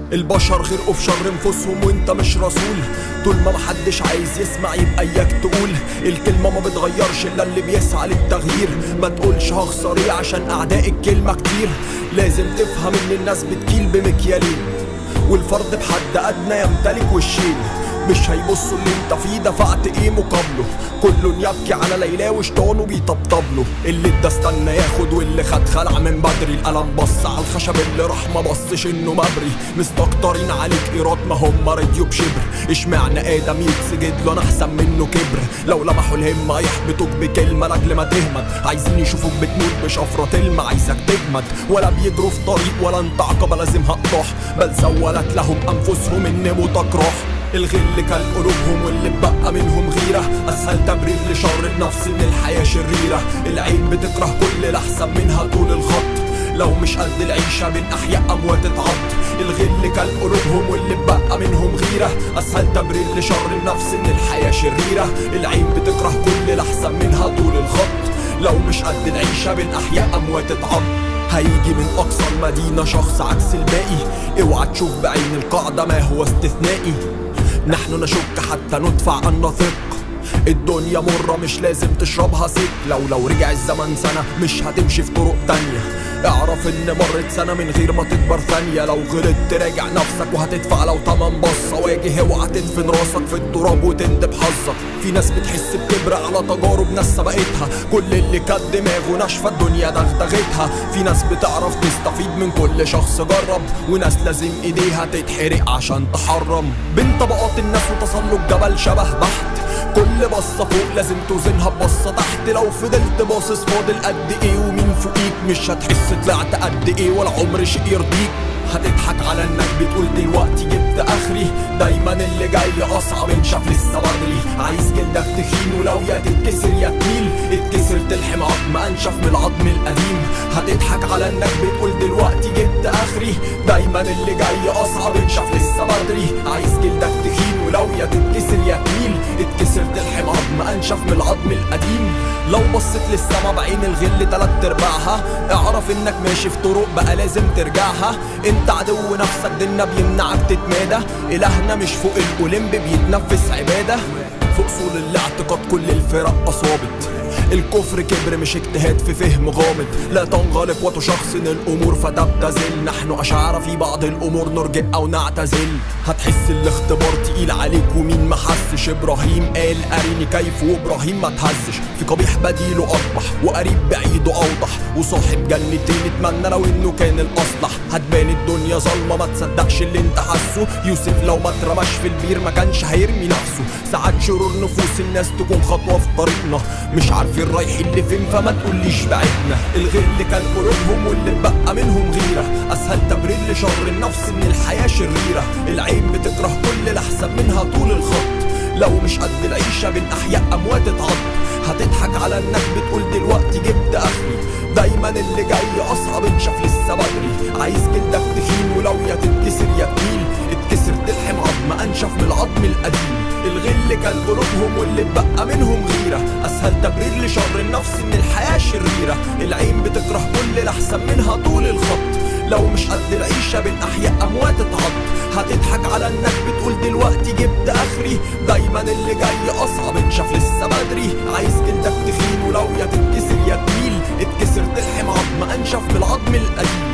البشر غرقوا في شر انفسهم وانت مش رسول طول ما محدش عايز يسمع يبقى اياك تقول الكلمة ما بتغيرش الا اللي بيسعى للتغيير ما تقولش هخسر ايه عشان اعداء الكلمة كتير لازم تفهم ان الناس بتكيل بمكيالين والفرد بحد ادنى يمتلك وشين مش هيبصوا اللي انت فيه دفعت ايه مقابله كل يبكي على ليلى وشطانه بيطبطب له اللي ادى استنى ياخد واللي خد خلع من بدري القلم بص على الخشب اللي راح ما بصش انه مبري مستكترين عليك ايراد ما هم راديو بشبر اشمعنى ادم يتسجد له انا احسن منه كبر لو لمحوا الهمه يحبطوك بكلمه لاجل ما تهمد عايزين يشوفوك بتموت بشفره تلمع عايزك تجمد ولا بيجروا في طريق ولا انت عقبه لازم هتروح بل سولت لهم انفسهم ان موتك راح الغل كان قلوبهم واللي اتبقى منهم غيرة أسهل تبرير لشر النفس إن الحياة شريرة العين بتكره كل الأحسن منها طول الخط لو مش قد العيشة من أحياء أموات اتعض الغل كان قلوبهم واللي اتبقى منهم غيرة أسهل تبرير لشر النفس إن الحياة شريرة العين بتكره كل الأحسن منها طول الخط لو مش قد العيشة من أحياء أموات اتعض هيجي من أقصى المدينة شخص عكس الباقي اوعى تشوف بعين القاعدة ما هو استثنائي نحن نشك حتى ندفع أن نثق الدنيا مرة مش لازم تشربها سك لو لو رجع الزمن سنة مش هتمشي في طرق تانية اعرف ان مرت سنة من غير ما تكبر ثانية لو غلطت تراجع نفسك وهتدفع لو تمن بصة واجه اوعى تدفن راسك في التراب وتندب حظك في ناس بتحس بكبر على تجارب ناس سبقتها كل اللي كانت دماغه ناشفة الدنيا دغدغتها في ناس بتعرف تستفيد من كل شخص جرب وناس لازم ايديها تتحرق عشان تحرم بين طبقات الناس وتسلق جبل شبه بحت كل بصة فوق لازم توزنها ببصة تحت لو فضلت باصص فاضل قد ايه ومين فوقيك مش هتحس طلعت قد ايه ولا عمر شيء يرضيك هتضحك على انك بتقول دلوقتي جبت اخري دايما اللي جاي اصعب انشاف لسه بدري عايز جلدك تخين ولو يا تتكسر يا تميل اتكسر تلحم عظم انشف من العظم القديم هتضحك على انك بتقول دلوقتي جبت اخري دايما اللي جاي اصعب انشاف لسه بدري عايز جلدك تخين ولو يا تتكسر يا تميل اتكسر تلحم عظم انشف من العظم القديم لو بصيت للسما بعين الغل تلات ارباعها اعرف انك ماشي في طرق بقى لازم ترجعها انت عدو نفسك ديننا بيمنعك تتمادى الهنا مش فوق الاولمب بيتنفس عباده في اصول الاعتقاد كل الفرق اصابت الكفر كبر مش اجتهاد في فهم غامض لا تنغلق وتشخصن الامور فتبتذل نحن اشعار في بعض الامور نرجع او نعتزل هتحس الاختبار تقيل عليك ومين ما حسش ابراهيم قال اريني كيف وابراهيم ما تهزش في قبيح بديله اقبح وقريب بعيده اوضح وصاحب جنتين اتمنى لو انه كان الاصلح هتبان الدنيا ظلمه ما تصدقش اللي انت حاسه يوسف لو ما اترماش في البير ما كانش هيرمي نفسه ساعات شرور نفوس الناس تكون خطوه في طريقنا مش عارفين رايحين لفين فما تقوليش بعدنا الغير اللي كان قلوبهم واللي اتبقى منهم غيره اسهل تبرير لشر النفس ان الحياه شريره العين بتكره كل الاحسن منها طول الخط لو مش قد العيشه بين احياء اموات اتعض هتضحك على انك بتقول دلوقتي جبت اخري دايما اللي جاي اصعب انشف لسه بدري عايز جلدك تخين ولو يا تتكسر يا تميل اتكسر تلحم عظم انشف من العظم القديم الغل كان قلوبهم واللي اتبقى منهم غيرة اسهل تبرير لشر النفس ان الحياة شريرة العين بتكره كل الاحسن منها طول الخط لو مش قد العيشة بين احياء اموات اتعض هتضحك على انك بتقول دلوقتي جبت اخري دايما اللي جاي اصعب انشف لسه بدري عايز جلدك تخين ولو يا تتكسر يا تميل اتكسر تلحم عظم انشف من العظم القديم